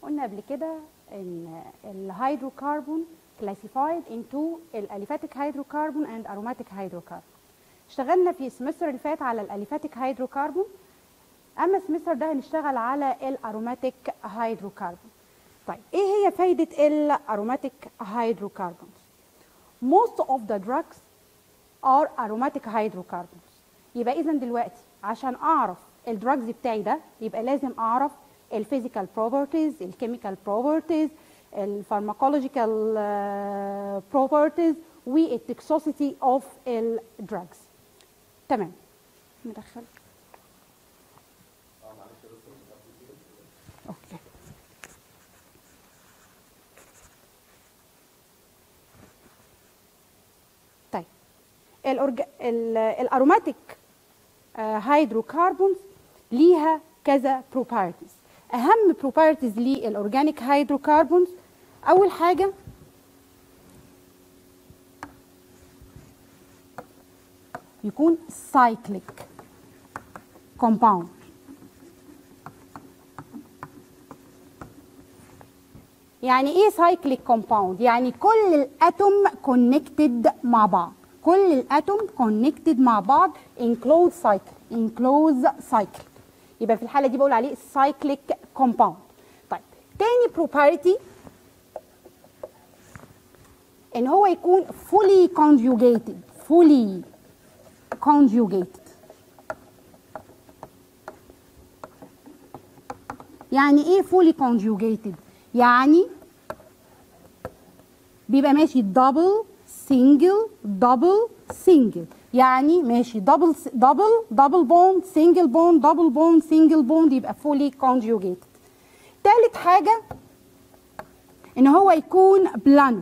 قلنا قبل كده ان الهيدروكربون classified into الاليفاتيك هيدروكربون and aromatic هيدروكربون اشتغلنا في السمستر اللي فات على الاليفاتيك هيدروكربون اما السمستر ده هنشتغل على الاروماتيك هيدروكربون طيب ايه هي فايده الاروماتيك هيدروكربونز most of the drugs are aromatic hydrocarbons يبقى اذا دلوقتي عشان اعرف الدراجز بتاعي ده يبقى لازم اعرف الفيزيكال بروبرتيز الكيميكال بروبرتيز الفارماكولوجيكال بروبرتيز والتكسوسيتي اوف الدراجز تمام ندخل اوكي طيب الأورج... ال- الاروماتيك هيدروكربونز ليها كذا بروبرتيز اهم بروبرتيز للاورجانيك هيدروكربونز اول حاجه يكون سايكليك كومباوند يعني ايه سايكليك كومباوند يعني كل الاتوم كونكتد مع بعض كل الاتوم كونكتد مع بعض انكلوز سايكل انكلوز سايكل يبقى في الحاله دي بقول عليه سايكليك كومباوند طيب تاني بروبرتي ان هو يكون fully conjugated fully conjugated يعني ايه fully conjugated يعني بيبقى ماشي دبل سنجل دبل سنجل يعني ماشي دبل دبل دبل بوند سنجل بوند دبل بوند سنجل بوند يبقى فولي كونجوجيتد تالت حاجه ان هو يكون بلانر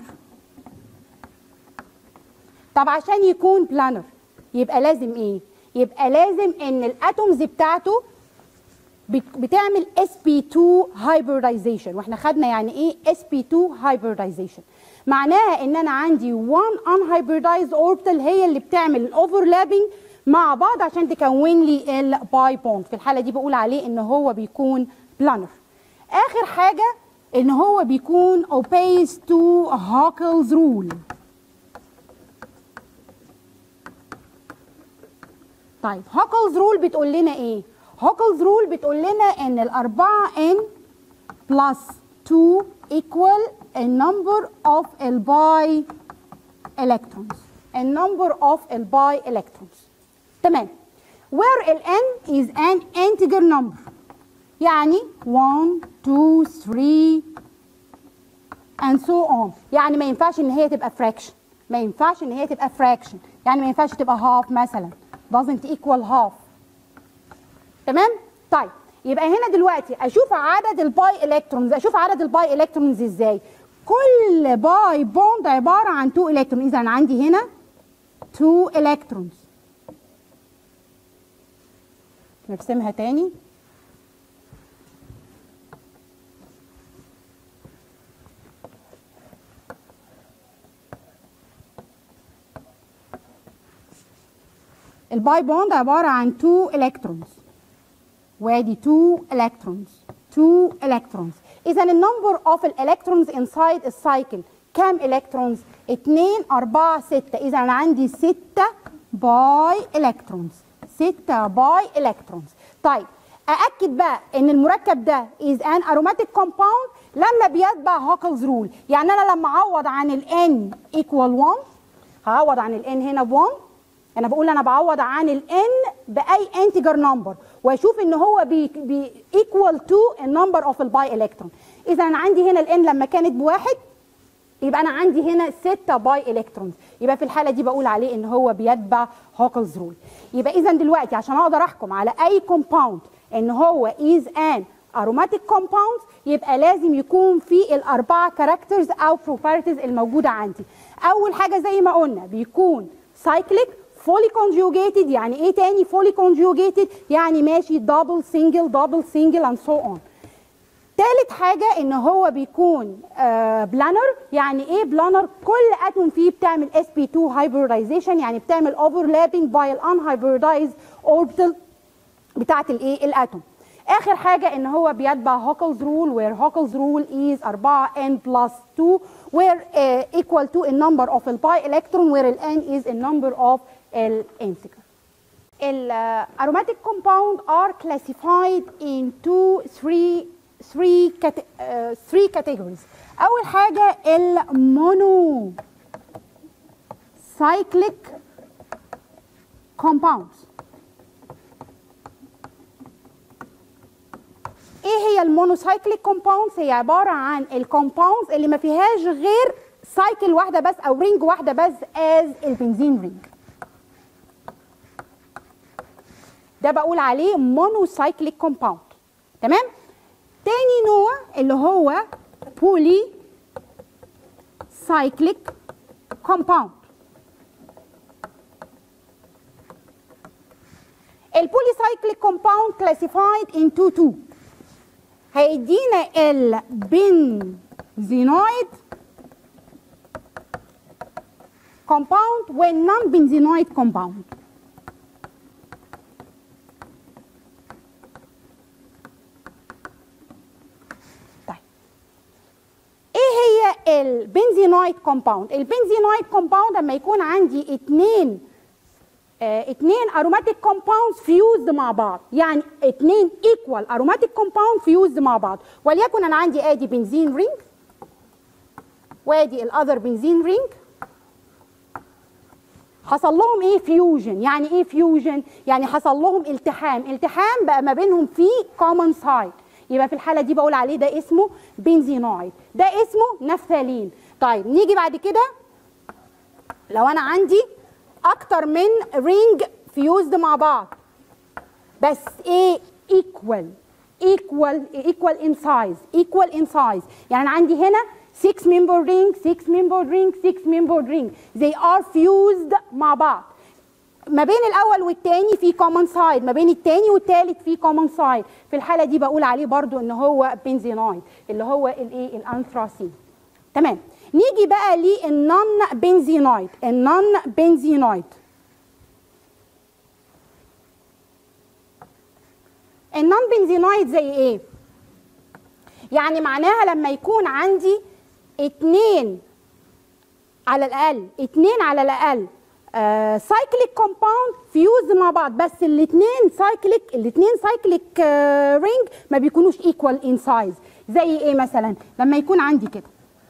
طب عشان يكون بلانر يبقى لازم ايه يبقى لازم ان الاتومز بتاعته بت- بتعمل sp2 hybridization واحنا خدنا يعني ايه sp2 hybridization معناها ان انا عندي one unhybridized orbital هي اللي بتعمل الاوفرلابنج مع بعض عشان تكون لي الباي بوند في الحاله دي بقول عليه ان هو بيكون بلانر اخر حاجه ان هو بيكون obeys to Haeckel's rule طيب هوكلز رول بتقول لنا ايه هوكلز رول بتقول لنا ان الأربعة n plus 2 equal a number of الباي electrons a number of الباي electrons تمام where ال n is an integer number يعني 1 2 3 and so on يعني ما ينفعش ان هي تبقى fraction ما ينفعش ان هي تبقى fraction يعني ما ينفعش تبقى half مثلا doesn't equal half تمام طيب يبقى هنا دلوقتي اشوف عدد الباي الكترونز اشوف عدد الباي الكترونز ازاي كل باي بوند عباره عن 2 الكترون اذا عندي هنا 2 الكترونز نرسمها تاني الباي بوند عباره عن 2 الكترونز وادي 2 الكترونز 2 الكترونز اذا النمبر اوف الالكترونز انسايد السايكل كام الكترونز 2 4 6 اذا انا عندي 6 باي الكترونز 6 باي الكترونز طيب ااكد بقى ان المركب ده از ان اروماتيك كومباوند لما بيتبع هوكلز رول يعني انا لما اعوض عن الان ايكوال 1 هعوض عن الان هنا ب 1 انا بقول انا بعوض عن الان باي انتجر نمبر واشوف ان هو بي بي ايكوال تو النمبر اوف الباي الكترون اذا انا عندي هنا الان لما كانت بواحد يبقى انا عندي هنا 6 باي الكترونز يبقى في الحاله دي بقول عليه ان هو بيتبع هوكلز رول يبقى اذا دلوقتي عشان اقدر احكم على اي كومباوند ان هو از ان aromatic compound يبقى لازم يكون في الاربعه كاركترز او بروبرتيز الموجوده عندي اول حاجه زي ما قلنا بيكون cyclic fully conjugated يعني ايه تاني fully conjugated يعني ماشي double single double single and so on تالت حاجة ان هو بيكون آه بلانر يعني ايه بلانر كل اتوم فيه بتعمل sp2 hybridization يعني بتعمل overlapping by an unhybridized orbital بتاعت الايه الاتوم اخر حاجه ان هو بيتبع هوكلز رول where هوكلز رول is 4 n plus 2 where uh, equal to a number of الباي electron where ال n is a number of ال integer ال uh, aromatic compound are classified into three three cat uh, three categories اول حاجه المونو cyclic compounds ايه هي المونوسايكليك كومباوندز هي عباره عن الكومباوندز اللي ما فيهاش غير سايكل واحده بس او رينج واحده بس از البنزين رينج ده بقول عليه مونوسايكليك كومباوند تمام تاني نوع اللي هو بولي سايكليك كومباوند البوليسايكليك كومباوند كلاسيفايد into two هيدينا البنزينويد compound والنون بنزينويد compound طيب ايه هي البنزينويد كومباوند البنزينويد كومباوند لما يكون عندي اتنين آه، اتنين اروماتيك كومباوندز فيوزد مع بعض يعني اتنين ايكوال اروماتيك كومباوند فيوزد مع بعض وليكن انا عندي ادي بنزين رينج وادي الاذر بنزين رينج حصل لهم ايه فيوجن يعني ايه فيوجن يعني حصل لهم التحام التحام بقى ما بينهم في كومن سايد يبقى في الحاله دي بقول عليه ده اسمه بنزينويد ده اسمه نفثالين طيب نيجي بعد كده لو انا عندي اكتر من رينج فيوزد مع بعض بس ايه ايكوال ايكوال ايكوال ان سايز ايكوال ان سايز يعني انا عندي هنا 6 ممبر رينج 6 ممبر رينج 6 ممبر رينج they are fused مع بعض ما بين الاول والتاني في كومن سايد ما بين التاني والتالت في كومن سايد في الحاله دي بقول عليه برضو ان هو بنزينويد اللي هو الايه الانثراسين تمام نيجي بقى للنون بنزينويد النون بنزينويد النون بنزينويد زي ايه يعني معناها لما يكون عندي اتنين على الاقل اتنين على الاقل سايكليك كومباوند فيوز مع بعض بس الاثنين سايكليك الاثنين سايكليك رينج ما بيكونوش ايكوال ان سايز زي ايه مثلا لما يكون عندي كده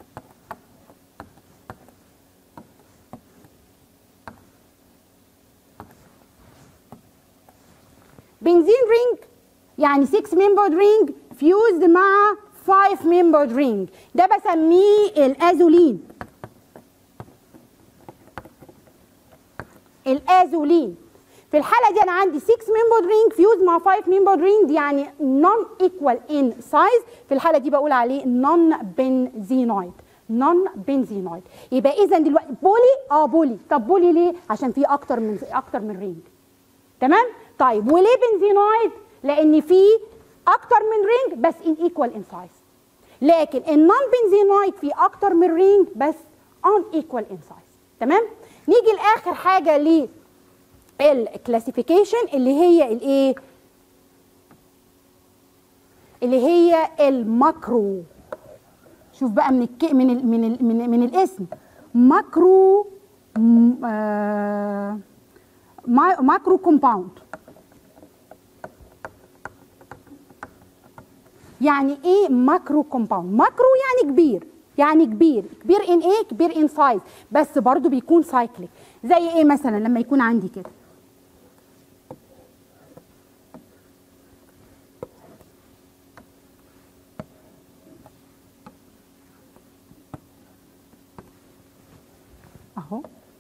بنزين رينج يعني 6 ممبرد رينج فيوزد مع 5 ممبرد رينج ده بسميه الازولين الازولين في الحاله دي انا عندي 6 ممبرد رينج فيوز مع 5 ممبرد رينج يعني نون ايكوال ان سايز في الحاله دي بقول عليه نون بنزينويد نون بنزينويد يبقى اذا دلوقتي بولي اه بولي طب بولي ليه عشان في اكتر من اكتر من رينج تمام طيب وليه بنزينويد لان في اكتر من رينج بس ان ايكوال ان سايز لكن النون بنزينويد في اكتر من رينج بس ان ايكوال ان سايز تمام نيجي لاخر حاجه ل الكلاسيفيكيشن اللي هي الايه اللي هي الماكرو شوف بقى من الك... من ال... من ال... من, من الاسم ماكرو م... آه... ما... ماكرو كومباوند يعني ايه ماكرو كومباوند ماكرو يعني كبير يعني كبير كبير ان ايه كبير ان سايز بس برضو بيكون سايكليك زي ايه مثلا لما يكون عندي كده اهو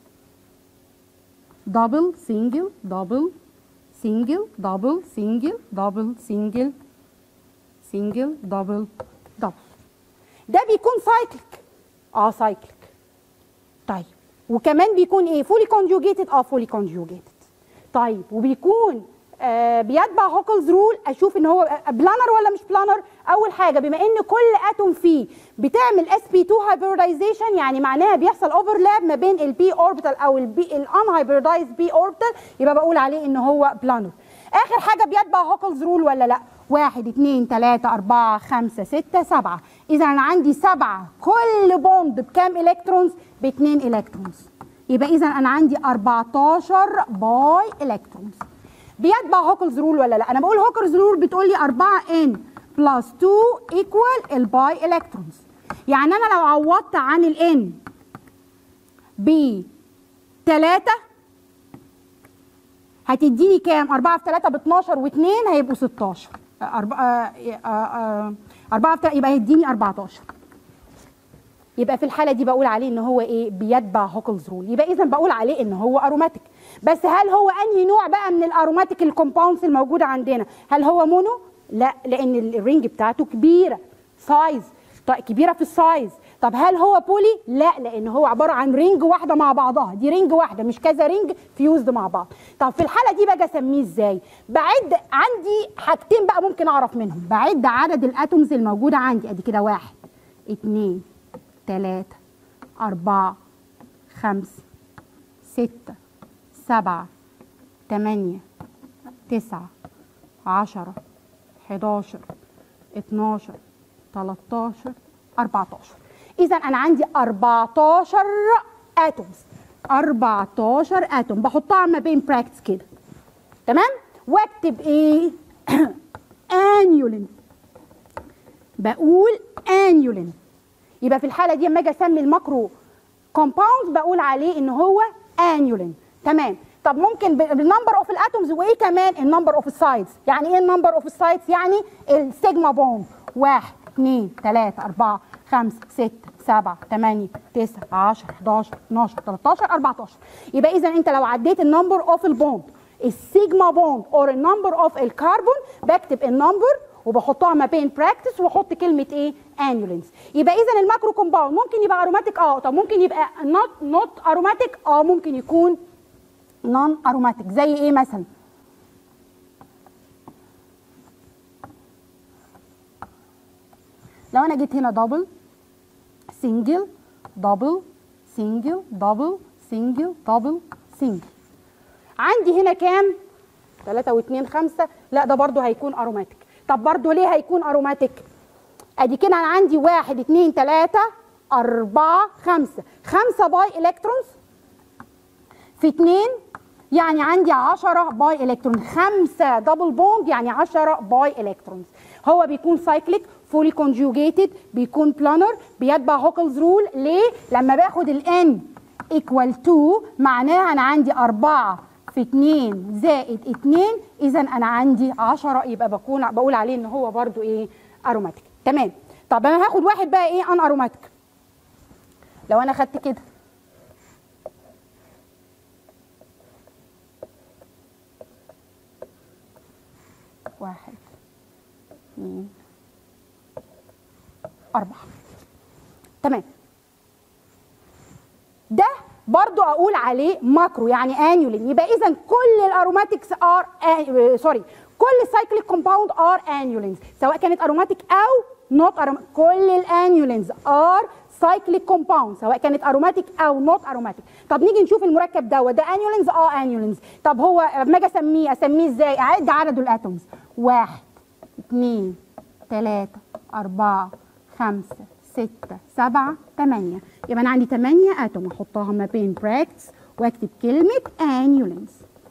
دبل سنجل دبل سنجل دبل سنجل دبل سنجل سنجل دبل دبل ده بيكون سايكليك اه سايكليك طيب وكمان بيكون ايه فولي كونجوجيتد اه فولي كونجوجيتد طيب وبيكون آه بيتبع هوكلز رول اشوف ان هو بلانر ولا مش بلانر اول حاجه بما ان كل اتوم فيه بتعمل اس بي 2 هايبريدايزيشن يعني معناها بيحصل اوفرلاب ما بين البي اوربيتال او البي الان هايبريدايز بي اوربيتال يبقى بقول عليه ان هو بلانر اخر حاجه بيتبع هوكلز رول ولا لا واحد اتنين تلاتة أربعة خمسة ستة سبعة إذا أنا عندي سبعة كل بوند بكام إلكترونز؟ باتنين إلكترونز يبقى إذا أنا عندي 14 باي إلكترونز بيتبع هوكلز رول ولا لا؟ أنا بقول هوكلز رول بتقول لي 4 ان بلس 2 ايكوال الباي إلكترونز يعني أنا لو عوضت عن الان ب 3 هتديني كام؟ 4 في 3 ب 12 و2 هيبقوا 16 4 4 في 3 يبقى هيديني 14 يبقى في الحاله دي بقول عليه ان هو ايه بيتبع هوكلز رول يبقى اذا بقول عليه ان هو اروماتيك بس هل هو انهي نوع بقى من الاروماتيك الكومباوندز الموجوده عندنا هل هو مونو لا لان الرينج بتاعته كبيره سايز طيب كبيره في السايز طب هل هو بولي لا لان هو عباره عن رينج واحده مع بعضها دي رينج واحده مش كذا رينج فيوزد مع بعض طب في الحاله دي باجي اسميه ازاي بعد عندي حاجتين بقى ممكن اعرف منهم بعد عدد الاتومز الموجوده عندي ادي كده واحد اتنين تلاتة أربعة خمسة ستة سبعة تمانية تسعة عشرة حداشر اتناشر تلاتاشر أربعتاشر إذا أنا عندي أربعتاشر أتومز أربعتاشر أتوم بحطها ما بين براكتس كده تمام واكتب إيه أنيولين بقول أنيولين يبقى في الحاله دي لما اجي اسمي الماكرو كومباوند بقول عليه ان هو انيولين تمام طب ممكن بالنمبر اوف الاتومز وايه كمان النمبر اوف السايدز يعني ايه النمبر اوف السايدز يعني السيجما بوند واحد اثنين ثلاثة أربعة خمسة ستة سبعة ثمانية تسعة 10 11 12 13 14 يبقى إذا أنت لو عديت النمبر اوف البوند السيجما بوند اور النمبر اوف الكربون بكتب النمبر وبحطها ما بين براكتس واحط كلمه ايه انيولينز يبقى اذا الماكرو كومباوند ممكن يبقى اروماتيك اه طب ممكن يبقى نوت نوت اروماتيك اه ممكن يكون نون اروماتيك زي ايه مثلا لو انا جيت هنا دبل سنجل دبل سنجل دبل سنجل دبل سنجل عندي هنا كام 3 و2 5 لا ده برضو هيكون اروماتيك طب برضو ليه هيكون اروماتيك ادي كده انا عندي واحد اتنين تلاتة اربعة خمسة خمسة باي الكترونز في اتنين يعني عندي عشرة باي الكترون خمسة دبل بوند يعني عشرة باي الكترونز هو بيكون سايكليك فولي كونجوجيتد بيكون بلانر بيتبع هوكلز رول ليه لما باخد الان ايكوال 2 معناها انا عندي أربعة في 2 زائد 2 اذا انا عندي 10 يبقى بكون بقول عليه ان هو برضو ايه اروماتيك تمام طب انا هاخد واحد بقى ايه ان اروماتيك لو انا خدت كده واحد اثنين أربعة تمام ده برضو اقول عليه ماكرو يعني انيولين يبقى اذا كل الاروماتكس ار سوري كل السايكليك كومباوند ار انيولينز سواء كانت اروماتيك او نوت اروماتيك كل الانيولينز ار سايكليك كومباوند سواء كانت اروماتيك او نوت اروماتيك طب نيجي نشوف المركب دوت ده انيولينز اه انيولينز طب هو لما اجي اسميه اسميه ازاي اعد عدد الاتومز واحد اثنين ثلاثة أربعة خمسة ستة سبعة ثمانية يبقى أنا عندي ثمانية أتوم أحطها ما بين براكتس وأكتب كلمة انيولينز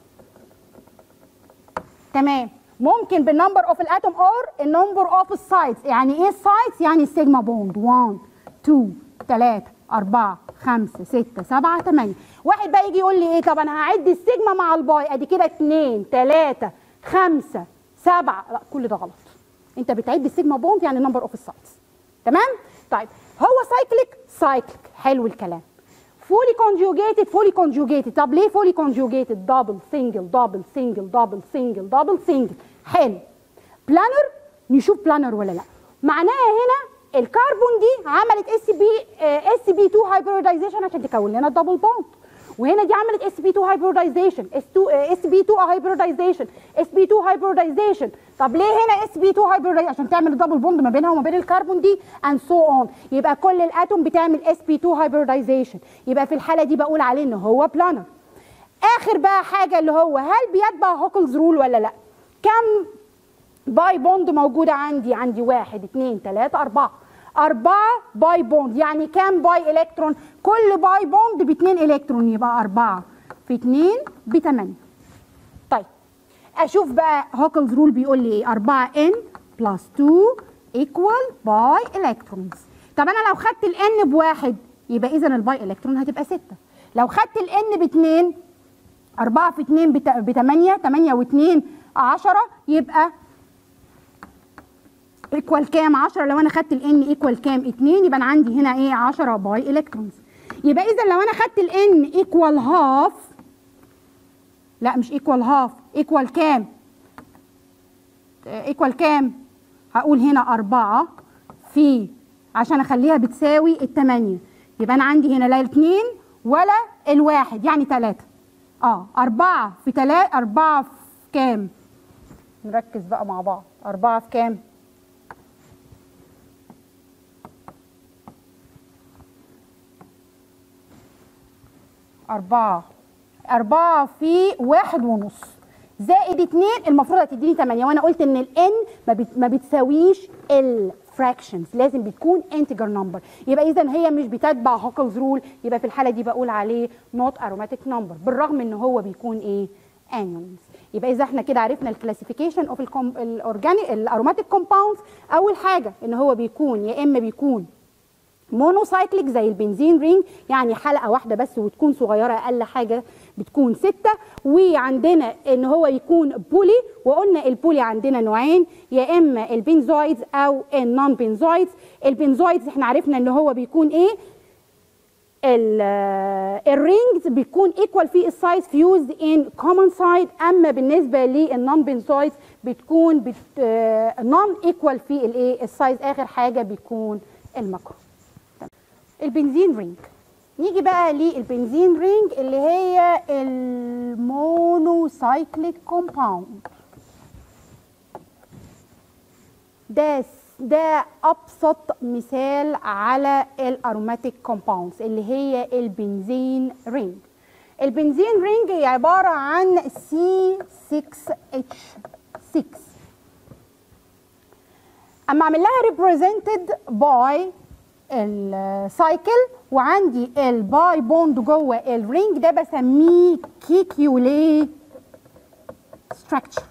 تمام ممكن بالنمبر اوف الاتوم اور النمبر اوف السايدز يعني ايه السايدز يعني السيجما بوند 1 2 3 4 5 6 7 8 واحد بقى يجي يقول لي ايه طب انا هعد السيجما مع الباي ادي كده 2 3 5 7 لا كل ده غلط انت بتعد السيجما بوند يعني نمبر اوف السايدز تمام طيب هو سايكليك سايكليك حلو الكلام فولي كونجوجيتد فولي كونجوجيتد طب ليه فولي كونجوجيتد دبل سنجل دبل سنجل دبل سنجل دبل سنجل حلو بلانر نشوف بلانر ولا لا معناها هنا الكربون دي عملت اس بي اس بي 2 هايبريدايزيشن عشان تكون لنا الدبل بوند وهنا دي عملت اس بي 2 هايبريدايزيشن اس 2 اس بي 2 هايبريدايزيشن اس بي 2 هايبريدايزيشن طب ليه هنا اس بي 2 هايبريدايزيشن عشان تعمل الدبل بوند ما بينها وما بين الكربون دي اند سو اون يبقى كل الاتوم بتعمل اس بي 2 هايبريدايزيشن يبقى في الحاله دي بقول عليه ان هو بلانر اخر بقى حاجه اللي هو هل بيتبع هوكلز رول ولا لا كم باي بوند موجودة عندي عندي واحد اتنين تلاتة أربعة أربعة باي بوند يعني كام باي إلكترون كل باي بوند باتنين إلكترون يبقى أربعة في اتنين بتمانية طيب أشوف بقى هوكلز رول بيقول لي إيه 4 n بلس 2 equal باي إلكترونز طب أنا لو خدت ال n بواحد يبقى إذا الباي إلكترون هتبقى ستة لو خدت ال n باتنين 4 في 2 ب 8 8 و2 10 يبقى ايكوال كام 10 لو انا خدت الان ايكوال كام 2 يبقى انا عندي هنا ايه 10 باي الكترونز يبقى اذا لو انا خدت الان ايكوال هاف لا مش ايكوال هاف ايكوال كام ايكوال كام هقول هنا 4 في عشان اخليها بتساوي الثمانية يبقى انا عندي هنا لا الاثنين ولا الواحد يعني 3 اه 4 في 3 4 في كام نركز بقى مع بعض 4 في كام أربعة أربعة في واحد ونص زائد اتنين المفروض هتديني تمانية وأنا قلت إن ال n ما, بت ما بتساويش الفراكشنز لازم بتكون انتجر نمبر يبقى إذا هي مش بتتبع هوكلز رول يبقى في الحالة دي بقول عليه نوت aromatic نمبر بالرغم إن هو بيكون إيه annuals يبقى اذا احنا كده عرفنا الكلاسيفيكيشن اوف الاورجانيك الاروماتيك كومباوندز اول حاجه ان هو بيكون يا اما بيكون مونوسايكليك زي البنزين رينج يعني حلقه واحده بس وتكون صغيره اقل حاجه بتكون ستة وعندنا ان هو يكون بولي وقلنا البولي عندنا نوعين يا اما البنزويدز او النون بنزويدز البنزويدز احنا عرفنا ان هو بيكون ايه الرينجز بيكون ايكوال في السايز فيوزد ان كومن سايد اما بالنسبه للنون بنزويدز بتكون بت نون ايكوال في الايه السايز اخر حاجه بيكون الماكرو البنزين رينج نيجي بقى للبنزين رينج اللي هي المونوسايكليك كومباوند ده ده ابسط مثال على الاروماتيك كومباوندز اللي هي البنزين رينج البنزين رينج هي عباره عن C6H6 اما اعمل لها represented by السايكل وعندي الباي بوند جوه الرينج ده بسميه كيكيولي ستراكشر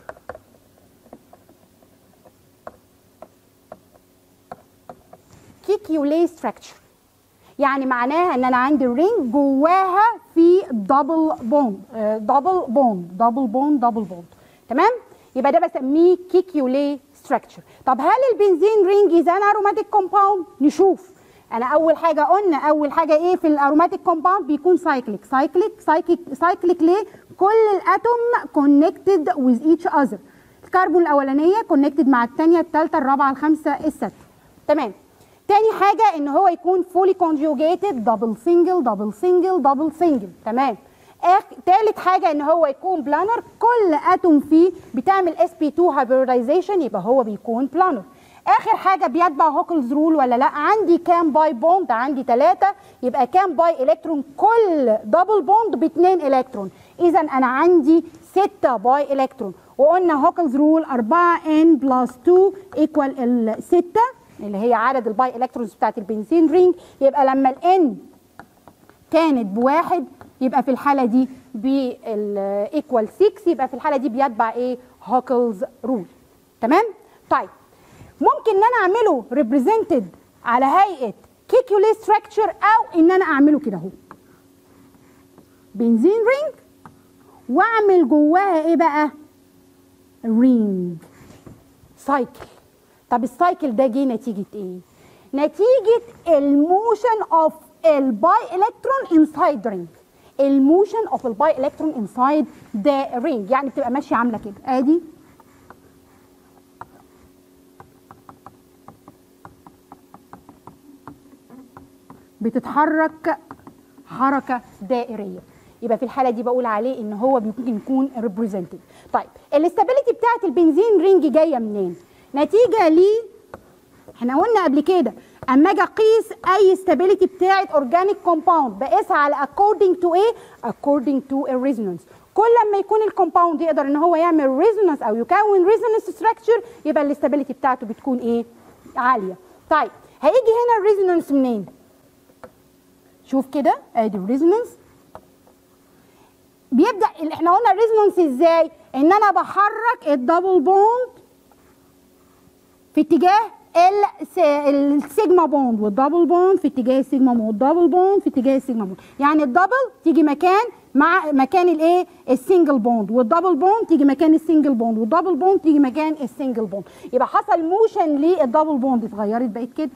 كيكيولي ستراكشر يعني معناها ان انا عندي الرينج جواها في دبل بوند دبل بوند دبل بوند دبل بوند تمام يبقى ده بسميه كيكيولي ستراكشر طب هل البنزين رينج از ان اروماتيك كومباوند نشوف انا اول حاجه قلنا اول حاجه ايه في الاروماتيك كومباوند بيكون سايكليك سايكليك سايكليك سايكليك ليه كل الاتوم كونكتد ويز ايتش اذر الكربون الاولانيه كونكتد مع الثانيه الثالثه الرابعه الخامسه السادسه تمام تاني حاجه ان هو يكون فولي كونجوجيتد دبل سنجل دبل سنجل دبل سنجل تمام آخ... تالت حاجه ان هو يكون بلانر كل اتوم فيه بتعمل اس بي 2 هايبريدايزيشن يبقى هو بيكون بلانر اخر حاجه بيتبع هوكلز رول ولا لا عندي كام باي بوند عندي ثلاثة يبقى كام باي الكترون كل دبل بوند باثنين الكترون اذا انا عندي 6 باي الكترون وقلنا هوكلز رول 4 ان بلس 2 ايكوال الستة اللي هي عدد الباي الكترونز بتاعت البنزين رينج يبقى لما الان كانت بواحد يبقى في الحاله دي بالايكوال 6 يبقى في الحاله دي بيتبع ايه هوكلز رول تمام طيب ممكن ان انا اعمله ريبريزنتد على هيئه كيكيولي ستراكشر او ان انا اعمله كده اهو بنزين رينج واعمل جواها ايه بقى رينج سايكل طب السايكل ده جه نتيجه ايه نتيجه الموشن اوف الباي الكترون انسايد رينج الموشن اوف الباي الكترون انسايد ذا رينج يعني بتبقى ماشيه عامله كده ادي بتتحرك حركه دائريه يبقى في الحاله دي بقول عليه ان هو ممكن يكون ريبريزنتد طيب الاستابيليتي بتاعت البنزين رينج جايه منين نتيجه ل احنا قلنا قبل كده اما اجي اقيس اي استابيليتي بتاعت اورجانيك كومباوند بقيسها على according to ايه according to a resonance كل ما يكون الكومباوند يقدر ان هو يعمل ريزونانس او يكون ريزونانس ستراكشر يبقى الاستابيليتي بتاعته بتكون ايه عاليه طيب هيجي هنا الريزونانس منين شوف كده ادي الريزونانس بيبدا احنا قلنا الريزونانس ازاي ان انا بحرك الدبل بوند في اتجاه السيجما بوند والدبل بوند في اتجاه السيجما بوند والدبل بوند في اتجاه السيجما بوند يعني الدبل تيجي مكان مع مكان الايه السنجل بوند والدبل بوند تيجي مكان السنجل بوند والدبل بوند تيجي مكان السنجل بوند يبقى حصل موشن للدبل بوند اتغيرت بقت كده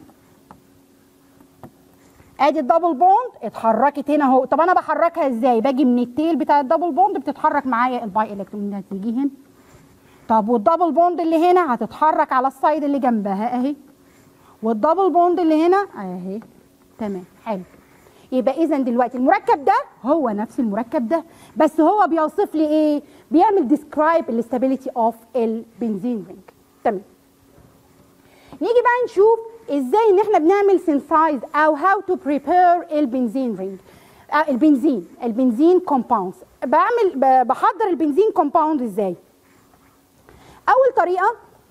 ادي الدبل بوند اتحركت هنا اهو طب انا بحركها ازاي باجي من التيل بتاع الدبل بوند بتتحرك معايا الباي الكترون هتيجي هنا طب والدبل بوند اللي هنا هتتحرك على السايد اللي جنبها اهي والدبل بوند اللي هنا اهي تمام حلو يبقى اذا دلوقتي المركب ده هو نفس المركب ده بس هو بيوصف لي ايه بيعمل ديسكرايب الاستابيليتي اوف البنزين رينج تمام نيجي بقى نشوف ازاي ان احنا بنعمل سينسايز او هاو تو بريبير البنزين رينج البنزين البنزين كومباوندز بعمل بحضر البنزين كومباوند ازاي اول طريقه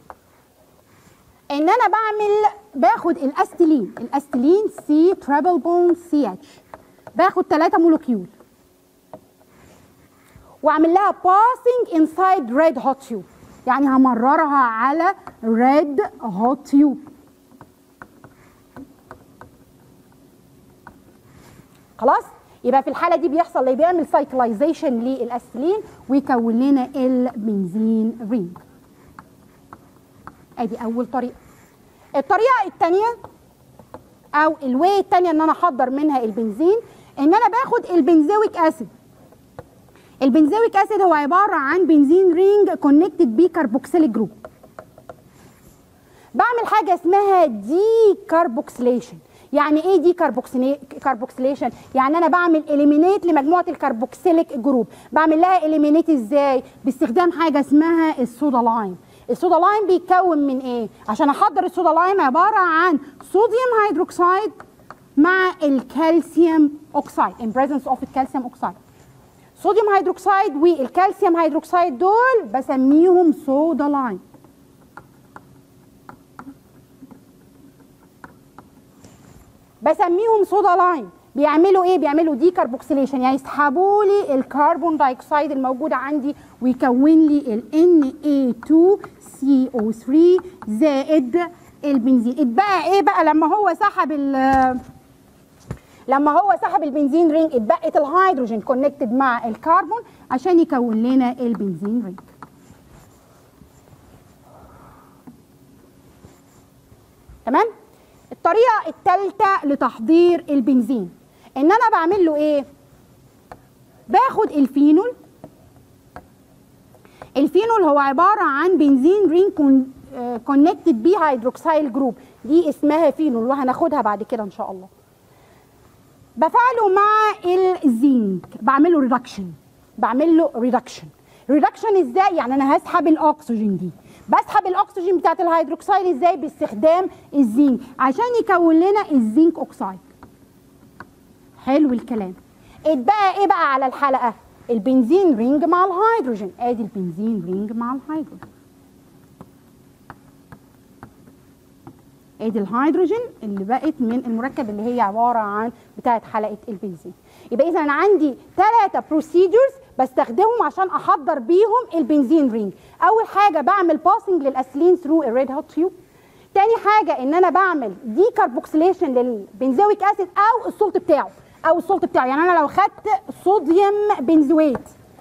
ان انا بعمل باخد الاستلين الاستلين سي ترابل بوند سي اتش باخد 3 مولكيول واعمل لها باسنج انسايد ريد هوت تيوب يعني همررها على ريد هوت تيوب خلاص يبقى في الحاله دي بيحصل ايه بيعمل سايكلايزيشن للاستلين ويكون لنا البنزين رينج ادي اول طريقه الطريقه الثانيه او الواي الثانيه ان انا احضر منها البنزين ان انا باخد البنزويك اسيد البنزويك اسيد هو عباره عن بنزين رينج كونكتد بي كاربوكسيليك جروب بعمل حاجه اسمها دي كاربوكسيليشن يعني ايه دي كاربوكسيليشن يعني انا بعمل اليمينيت لمجموعه الكربوكسيليك جروب بعمل لها اليمينيت ازاي باستخدام حاجه اسمها الصودا لايم الصودا لايم بيتكون من ايه عشان احضر الصودا لايم عباره عن صوديوم هيدروكسيد مع الكالسيوم اوكسيد in presence of الكالسيوم اوكسيد صوديوم هيدروكسيد والكالسيوم هيدروكسيد دول بسميهم صودا لايم بسميهم صودا لايم بيعملوا ايه بيعملوا دي كاربوكسيليشن يعني يسحبوا لي الكربون دايوكسيد الموجوده عندي ويكون لي ال Na2CO3 زائد البنزين اتبقى ايه بقى لما هو سحب لما هو سحب البنزين رينج اتبقت الهيدروجين كونكتد مع الكربون عشان يكون لنا البنزين رينج تمام الطريقه الثالثه لتحضير البنزين ان انا بعمل له ايه باخد الفينول الفينول هو عباره عن بنزين رين كونكتد بي هيدروكسيل جروب دي اسمها فينول وهناخدها بعد كده ان شاء الله بفعله مع الزنك بعمل له ريدكشن بعمل له ريدكشن ريدكشن ازاي يعني انا هسحب الاكسجين دي بسحب الاكسجين بتاعت الهيدروكسيل ازاي باستخدام الزنك عشان يكون لنا الزنك اوكسيد حلو الكلام اتبقى ايه بقى على الحلقه البنزين رينج مع الهيدروجين ادي البنزين رينج مع الهيدروجين ادي الهيدروجين اللي بقت من المركب اللي هي عباره عن بتاعه حلقه البنزين يبقى اذا انا عندي ثلاثه بروسيدورز بستخدمهم عشان احضر بيهم البنزين رينج اول حاجه بعمل باسنج للاسلين ثرو الريد هوت تيوب تاني حاجه ان انا بعمل دي كاربوكسيليشن للبنزويك اسيد او السولت بتاعه او السولت بتاعه يعني انا لو خدت صوديوم بنزويت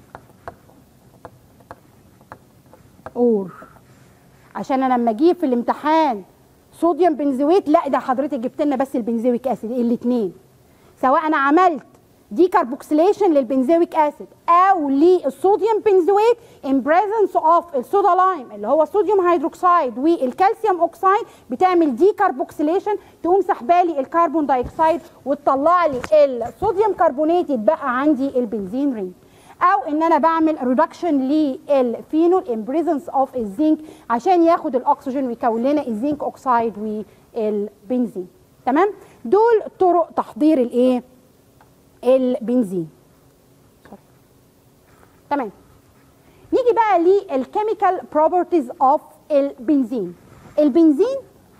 اور عشان انا لما اجيب في الامتحان صوديوم بنزويت لا ده حضرتك جبت لنا بس البنزويك اسيد الاثنين سواء انا عملت دي كاربوكسيليشن للبنزويك اسيد او للصوديوم بنزويت ان بريزنس اوف الصودا لايم اللي هو صوديوم هيدروكسيد والكالسيوم اوكسيد بتعمل دي كاربوكسيليشن تقوم سحبالي الكربون دايوكسيد وتطلع لي الصوديوم كربونات يتبقى عندي البنزين رينج او ان انا بعمل ريدكشن للفينول ان بريزنس اوف الزنك عشان ياخد الاكسجين ويكون لنا الزنك اوكسيد والبنزين تمام دول طرق تحضير الايه البنزين تمام نيجي بقى للكيميكال بروبرتيز اوف البنزين البنزين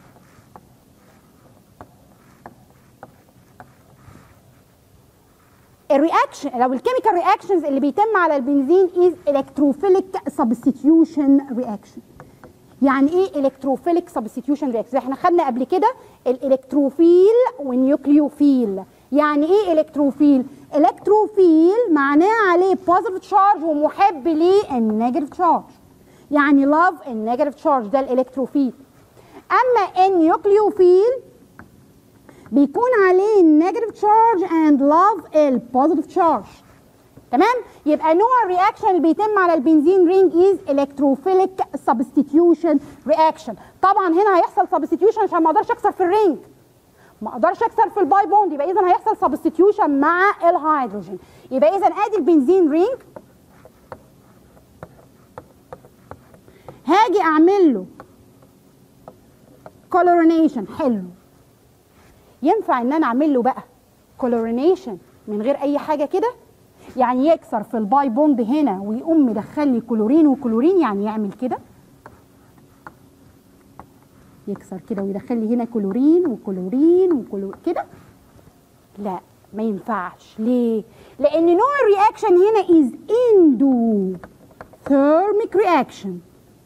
الرياكشن لو الكيميكال رياكشنز اللي بيتم على البنزين از الكتروفيليك سبستيتيوشن رياكشن يعني ايه الكتروفيليك سبستيتيوشن رياكشن احنا خدنا قبل كده الالكتروفيل والنيوكليوفيل يعني ايه الكتروفيل الكتروفيل معناه عليه بوزيتيف تشارج ومحب للنيجاتيف تشارج يعني لاف النيجاتيف تشارج ده الالكتروفيل اما النيوكليوفيل بيكون عليه النيجاتيف تشارج اند لاف البوزيتيف تشارج تمام يبقى نوع الرياكشن اللي بيتم على البنزين رينج از الكتروفيليك سبستيتيوشن رياكشن طبعا هنا هيحصل سبستيتيوشن عشان ما اقدرش اكسر في الرينج ما اقدرش اكسر في الباي بوند يبقى اذا هيحصل سبستيتيوشن مع الهيدروجين يبقى اذا ادي البنزين رينج هاجي اعمل له كولورينيشن حلو ينفع ان انا اعمل له بقى كولورينيشن من غير اي حاجه كده يعني يكسر في الباي بوند هنا ويقوم مدخل لي كلورين وكلورين يعني يعمل كده يكسر كده ويدخل لي هنا كلورين وكلورين وكلورين كده لا ما ينفعش ليه لان نوع الرياكشن هنا از اندو ثيرميك رياكشن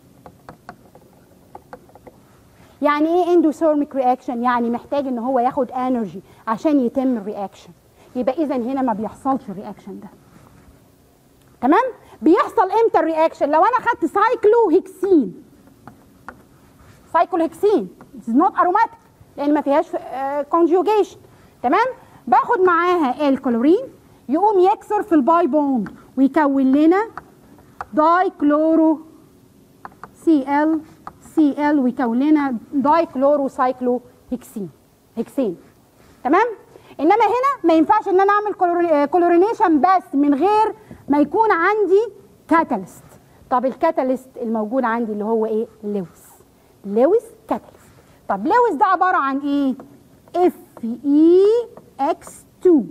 يعني ايه اندوثيرميك رياكشن يعني محتاج ان هو ياخد انرجي عشان يتم الرياكشن يبقى اذا هنا ما بيحصلش الرياكشن ده تمام بيحصل امتى الرياكشن لو انا خدت سايكلو هيكسين سايكلو هيكسين از نوت اروماتيك لان ما فيهاش كونجوجيشن تمام باخد معاها الكلورين يقوم يكسر في الباي بوند ويكون لنا داي كلورو سي ال سي ال ويكون لنا داي كلورو سايكلو هيكسين هيكسين تمام انما هنا ما ينفعش ان انا اعمل كلورينيشن بس من غير ما يكون عندي كاتاليست طب الكاتاليست الموجود عندي اللي هو ايه لويس لويس كاتاليست طب لويس ده عباره عن ايه اف اي اكس 2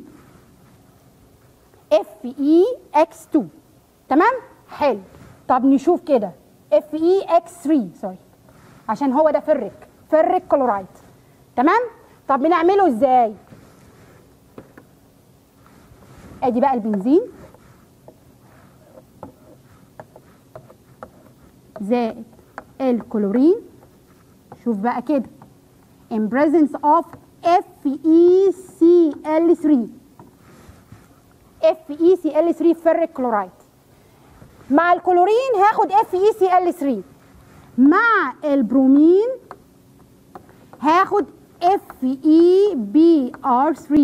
اف اي اكس 2 تمام حلو طب نشوف كده اف اي اكس 3 سوري عشان هو ده فرك فرك كلورايد تمام طب بنعمله ازاي ادي بقى البنزين زائد الكلورين شوف بقى كده in presence of FeCl3 FeCl3 فرق كلورايد مع الكلورين هاخد FeCl3 مع البرومين هاخد FeBr3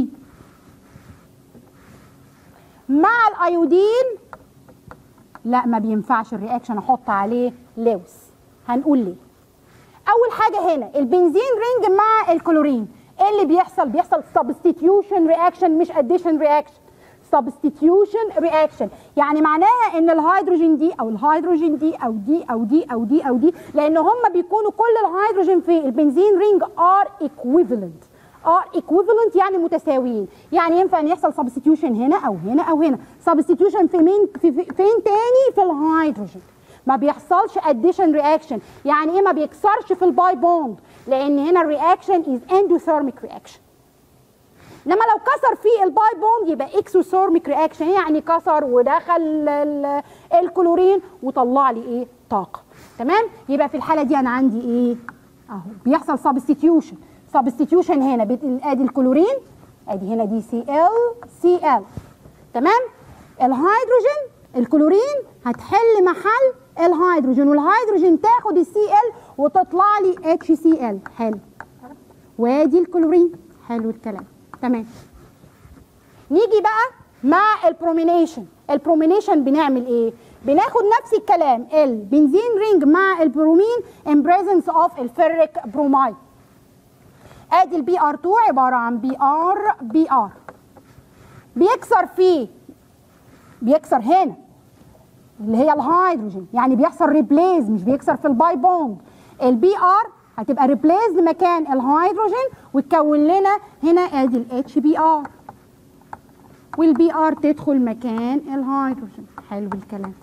مع الايودين لا ما بينفعش الرياكشن احط عليه لوس هنقول ليه اول حاجه هنا البنزين رينج مع الكلورين ايه اللي بيحصل بيحصل سبستيتيوشن رياكشن مش اديشن رياكشن سبستيتيوشن رياكشن يعني معناها ان الهيدروجين دي او الهيدروجين دي او دي او دي او دي او دي لان هم بيكونوا كل الهيدروجين في البنزين رينج ار ايكويفالنت ار ايكويفالنت يعني متساويين يعني ينفع ان يحصل سبستيتيوشن هنا او هنا او هنا سبستيتيوشن في مين في, في فين تاني في الهيدروجين ما بيحصلش اديشن رياكشن يعني ايه ما بيكسرش في الباي بوند لان هنا الرياكشن از اندوثيرميك رياكشن انما لو كسر في الباي بوند يبقى اكسوثيرميك رياكشن يعني كسر ودخل الكلورين وطلع لي ايه طاقه تمام يبقى في الحاله دي انا عندي ايه اهو بيحصل سبستيتيوشن سبستيتيوشن هنا ادي الكلورين ادي هنا دي سي ال سي ال تمام الهيدروجين الكلورين هتحل محل الهيدروجين والهيدروجين تاخد السي ال وتطلع لي اتش سي ال حلو وادي الكلورين حلو الكلام تمام نيجي بقى مع البرومينيشن البرومينيشن بنعمل ايه بناخد نفس الكلام البنزين رينج مع البرومين ان بريزنس اوف الفيريك برومايد ادي البي ار 2 عباره عن بي ار بي ار بيكسر فيه بيكسر هنا اللي هي الهيدروجين يعني بيحصل ريبليز مش بيكسر في الباي بوند البي ار هتبقى ريبليز مكان الهيدروجين وتكون لنا هنا ادي الاتش بي ار والبي ار تدخل مكان الهيدروجين حلو الكلام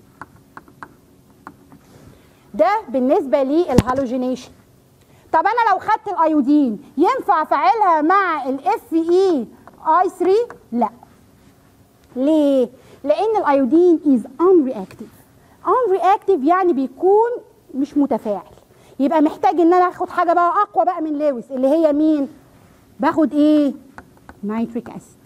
ده بالنسبه للهالوجينيشن طب انا لو خدت الايودين ينفع افعلها مع الاف اي اي 3 لا ليه لان الايودين از ان رياكتيف ان رياكتيف يعني بيكون مش متفاعل يبقى محتاج ان انا اخد حاجه بقى اقوى بقى من لويس اللي هي مين باخد ايه نيتريك اسيد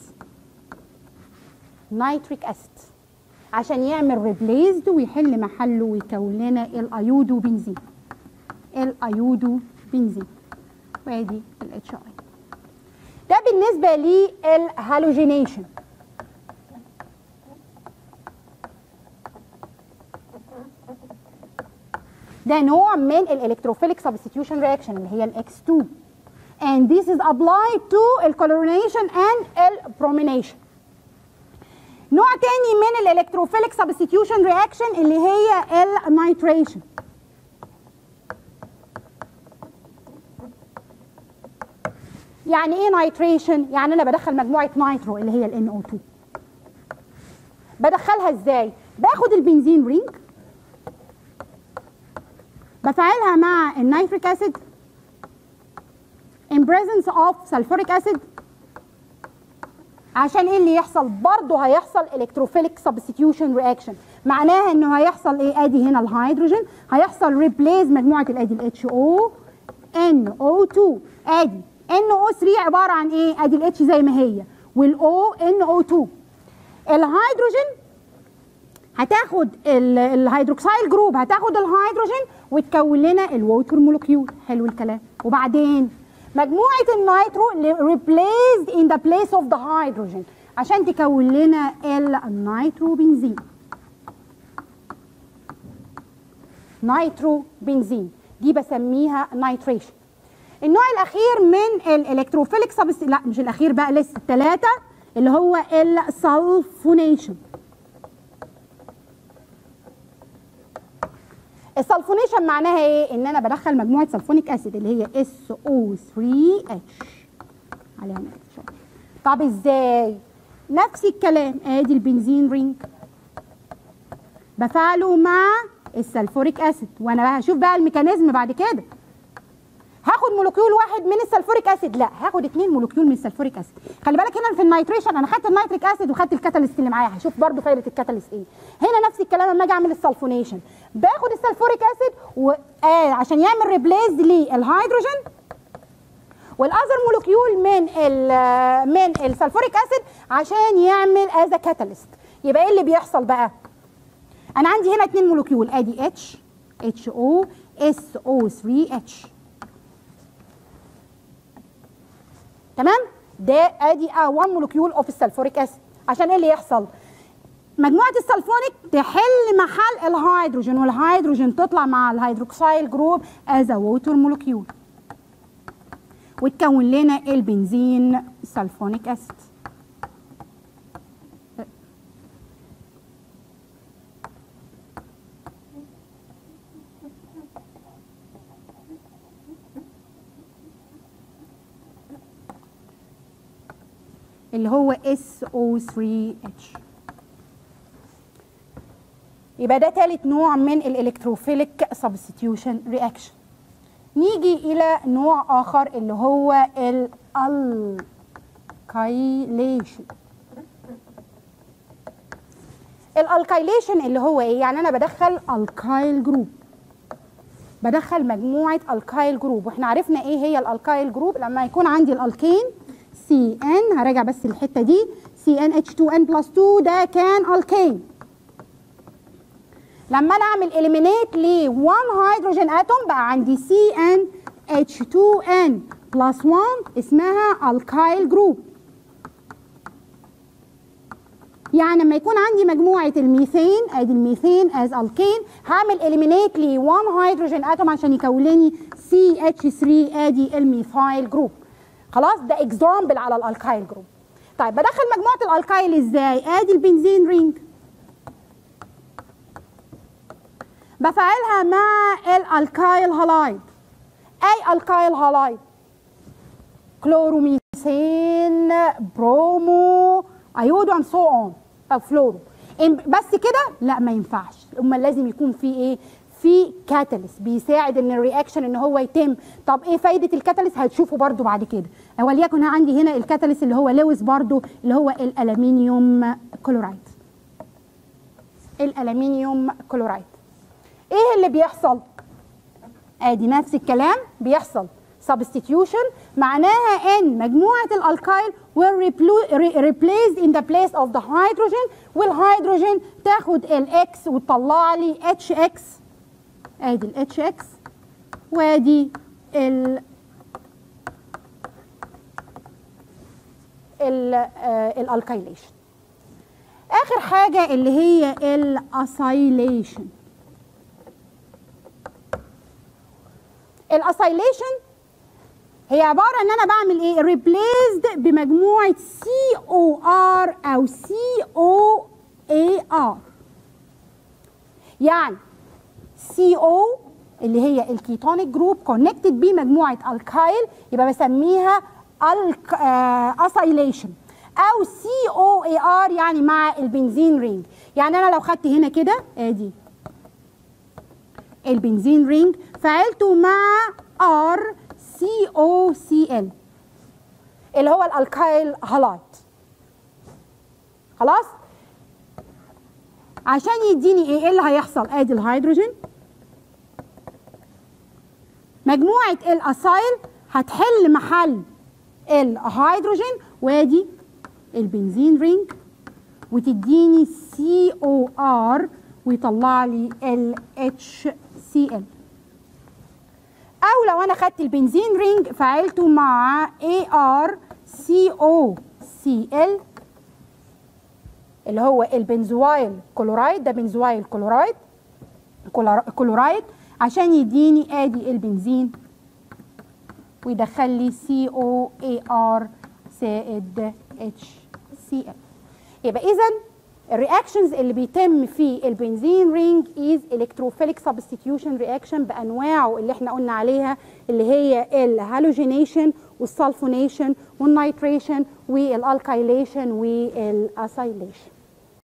نيتريك اسيد عشان يعمل ريبليزد ويحل محله ويكون لنا الايودو بنزين الايودو بنزين وادي الاتش اي ده بالنسبه للهالوجينيشن ده نوع من الالكتروفيليك سبستيوشن رياكشن اللي هي الاكس 2 and this is applied to الكلورينيشن and البرومينيشن نوع تاني من الالكتروفيليك سبستيوشن رياكشن اللي هي النيتريشن يعني ايه نيتريشن يعني انا بدخل مجموعه نيترو اللي هي ال NO2 بدخلها ازاي باخد البنزين رينج بفعلها مع النيتريك اسيد in presence of sulfuric acid عشان ايه اللي يحصل برضه هيحصل الكتروفيليك سبستيوشن رياكشن معناها انه هيحصل ايه ادي هنا الهيدروجين هيحصل ريبليز مجموعه الادي الاتش او ان او 2 ادي ان او 3 عباره عن ايه ادي الاتش زي ما هي والاو ان او 2 الهيدروجين هتاخد الهيدروكسيل جروب هتاخد الهيدروجين وتكون لنا الووتر مولكيول حلو الكلام وبعدين مجموعه النيترو replaced in the place of the hydrogen عشان تكون لنا النيترو بنزين نيترو بنزين دي بسميها نيتريشن النوع الاخير من الالكتروفيليك سبس لا مش الاخير بقى لسه الثلاثه اللي هو السلفونيشن السلفونيشن معناها ايه ان انا بدخل مجموعه سلفونيك اسيد اللي هي اس او 3 اتش عليها نقطه طب ازاي نفس الكلام ادي البنزين رينج بفعله مع السلفوريك اسيد وانا بقى هشوف بقى الميكانيزم بعد كده هاخد مولكيول واحد من السلفوريك اسيد لا هاخد اثنين مولكيول من السلفوريك اسيد خلي بالك هنا في النيتريشن انا خدت النيتريك اسيد وخدت الكاتاليست اللي معايا هشوف برضو فايده الكاتاليست ايه هنا نفس الكلام لما اجي اعمل السلفونيشن باخد السلفوريك اسيد و... آه عشان يعمل ريبليس للهيدروجين والاذر مولكيول من ال من السلفوريك اسيد عشان يعمل از كاتاليست يبقى ايه اللي بيحصل بقى انا عندي هنا اثنين مولكيول ادي اتش اتش او اس او 3 اتش تمام ده ادي 1 مولكيول اوف السلفوريك اسيد عشان ايه اللي يحصل مجموعه السلفونيك تحل محل الهيدروجين والهيدروجين تطلع مع الهيدروكسيل جروب از ووتر مولكيول وتكون لنا البنزين سلفونيك اسيد اللي هو SO3H يبقى ده ثالث نوع من الالكتروفيليك سبستيوشن رياكشن نيجي الى نوع اخر اللي هو الالكايليشن الالكايليشن اللي هو ايه يعني انا بدخل الكايل جروب بدخل مجموعه الكايل جروب واحنا عرفنا ايه هي الالكايل جروب لما يكون عندي الالكين سي ان هراجع بس الحته دي سي ان اتش 2 ان بلس 2 ده كان الكين لما انا اعمل اليمينيت ل 1 هيدروجين اتوم بقى عندي سي ان اتش 2 ان بلس 1 اسمها الكايل جروب يعني لما يكون عندي مجموعه الميثين ادي الميثين از الكين هعمل اليمينيت ل 1 هيدروجين اتوم عشان يكون لي سي اتش 3 ادي الميثايل جروب خلاص ده اكزامبل على الالكايل جروب طيب بدخل مجموعه الالكايل ازاي ادي البنزين رينج بفعلها مع الالكايل هالايد اي الكايل هالايد كلوروميثين برومو ايودو اند سو اون او فلورو إن- بس كده لا ما ينفعش امال لازم يكون في ايه في كاتاليست بيساعد ان الرياكشن ان هو يتم طب ايه فايده الكاتاليست هتشوفوا برضو بعد كده وليكن عندي هنا الكاتاليست اللي هو لويس برضو اللي هو الالومنيوم كلورايد الالومنيوم كلورايد ايه اللي بيحصل ادي نفس الكلام بيحصل substitution معناها ان مجموعه الالكايل will replu- re- replaced in the place of the hydrogen والهيدروجين تاخد الاكس وتطلع لي اتش اكس ادي الاتش اكس وادي ال ال الالكايليشن اخر حاجه اللي هي الاسايليشن الاسايليشن هي عباره ان انا بعمل ايه ريبليسد بمجموعه سي او ار او سي او اي ار يعني سي او اللي هي الكيتونيك جروب كونكتد بمجموعه الكايل يبقى بسميها اسايليشن او سي او اي ار يعني مع البنزين رينج يعني انا لو خدت هنا كده ادي البنزين رينج فعلته مع ار سي او سي ال اللي هو الالكايل هالايت خلاص عشان يديني ايه ايه اللي هيحصل ادي الهيدروجين مجموعه الاسايل هتحل محل الهيدروجين وادي البنزين رينج وتديني سي او ار ويطلع لي ال اتش سي ال او لو انا خدت البنزين رينج فعلته مع اي ار سي او سي ال اللي هو البنزوايل كلورايد ده بنزوايل كلورايد كولار- كلورايد عشان يديني ادي البنزين ويدخل لي سي او اي ار زائد اتش سي ال يبقى اذا الرياكشنز اللي بيتم في البنزين رينج از الكتروفيليك سبستيتيوشن رياكشن بانواعه اللي احنا قلنا عليها اللي هي الهالوجينيشن والسلفونيشن والنيتريشن والالكايليشن والاسايليشن